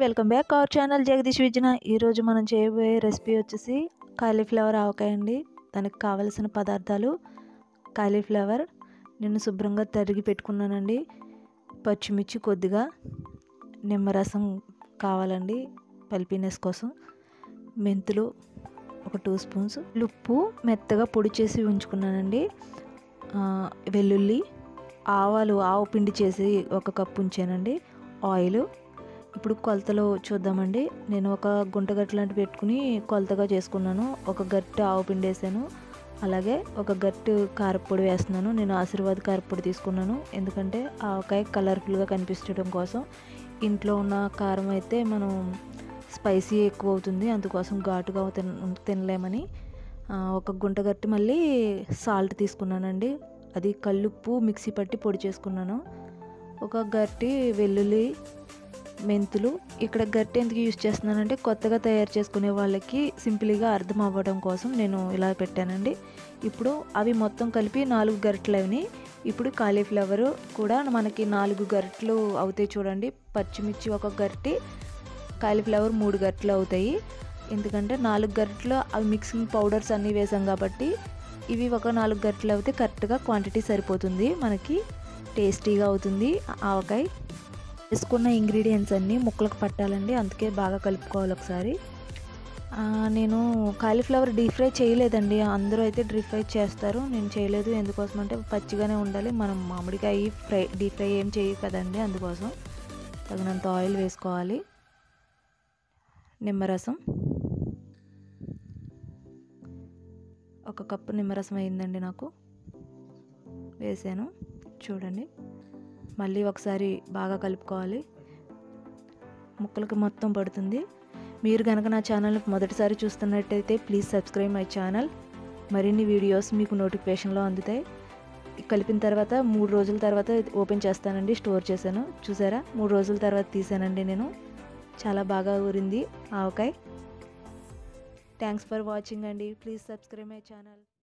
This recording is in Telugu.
welcome back our channel Jagadish విజన ఈరోజు మనం చేయబోయే రెసిపీ వచ్చేసి కాలీఫ్లవర్ ఆవకాయ అండి దానికి కావలసిన పదార్థాలు కాలీఫ్లవర్ నేను శుభ్రంగా తరిగి పెట్టుకున్నానండి పచ్చిమిర్చి కొద్దిగా నిమ్మరసం కావాలండి పల్పీనెస్ కోసం మెంతులు ఒక టూ స్పూన్స్ ఉప్పు మెత్తగా పొడి చేసి ఉంచుకున్నానండి ఆ, వెల్లుల్లి ఆవాలు ఆవు పిండి చేసి ఒక కప్పు ఉంచానండి ఆయిల్ ఇప్పుడు కొలతలో చూద్దామండి నేను ఒక గుంట గట్టు లాంటి పెట్టుకుని కొలతగా చేసుకున్నాను ఒక గట్టు ఆవు పిండి వేసాను అలాగే ఒక గట్టు కారపొడి వేస్తున్నాను నేను ఆశీర్వాద్ కారపొడి తీసుకున్నాను ఎందుకంటే ఆవకాయ కలర్ఫుల్గా కనిపించడం కోసం ఇంట్లో ఉన్న కారం అయితే మనం స్పైసీ ఎక్కువ అవుతుంది అందుకోసం ఘాటుగా తిన తినలేమని ఆ, ఒక గుంట గట్టి మళ్ళీ సాల్ట్ తీసుకున్నానండి అది కల్లుప్పు మిక్సీ పట్టి పొడి చేసుకున్నాను ఒక గట్టి వెల్లుల్లి మెంతులు ఇక్కడ గట్టి ఎందుకు యూజ్ చేస్తున్నానంటే కొత్తగా తయారు చేసుకునే వాళ్ళకి సింపుల్గా అర్థం అవ్వడం కోసం నేను ఇలా పెట్టానండి ఇప్పుడు అవి మొత్తం కలిపి నాలుగు గరిటెలు అవి ఇప్పుడు కాలీఫ్లవర్ కూడా మనకి నాలుగు గరిటెలు అవుతాయి చూడండి పచ్చిమిర్చి ఒక గరిటె కాలీఫ్లవర్ మూడు గరిటెలు అవుతాయి ఎందుకంటే నాలుగు గరిటెలు అవి మిక్సింగ్ పౌడర్స్ అన్నీ వేసాం కాబట్టి ఇవి ఒక నాలుగు గరిటెలు అయితే కరెక్ట్గా క్వాంటిటీ సరిపోతుంది మనకి టేస్టీగా అవుతుంది ఆవకాయ వేసుకున్న ఇంగ్రీడియంట్స్ అన్నీ ముక్కలకు పట్టాలండి అందుకే బాగా కలుపుకోవాలి ఒకసారి ఆ, నేను కాలీఫ్లవర్ డీప్ ఫ్రై చేయలేదండి అందరూ అయితే డీప్ ఫ్రై చేస్తారు నేను చేయలేదు ఎందుకోసం అంటే పచ్చిగానే ఉండాలి మనం మామిడికాయ ఫ్రై డీప్ ఫ్రై ఏం చేయ కదండి అందుకోసం తగినంత ఆయిల్ వేసుకోవాలి నిమ్మరసం ఒక కప్పు నిమ్మరసం అయిందండి నాకు వేసాను చూడండి మళ్ళీ ఒకసారి బాగా కలుపుకోవాలి ముక్కలకి మొత్తం పడుతుంది మీరు కనుక నా ఛానల్ మొదటిసారి చూస్తున్నట్టయితే ప్లీజ్ సబ్స్క్రైబ్ మై ఛానల్ మరిన్ని వీడియోస్ మీకు నోటిఫికేషన్లో అందుతాయి కలిపిన తర్వాత మూడు రోజుల తర్వాత ఓపెన్ చేస్తానండి స్టోర్ చేశాను చూసారా మూడు రోజుల తర్వాత తీసానండి నేను చాలా బాగా ఊరింది ఆవకాయ థ్యాంక్స్ ఫర్ వాచింగ్ అండి ప్లీజ్ సబ్స్క్రైబ్ మై ఛానల్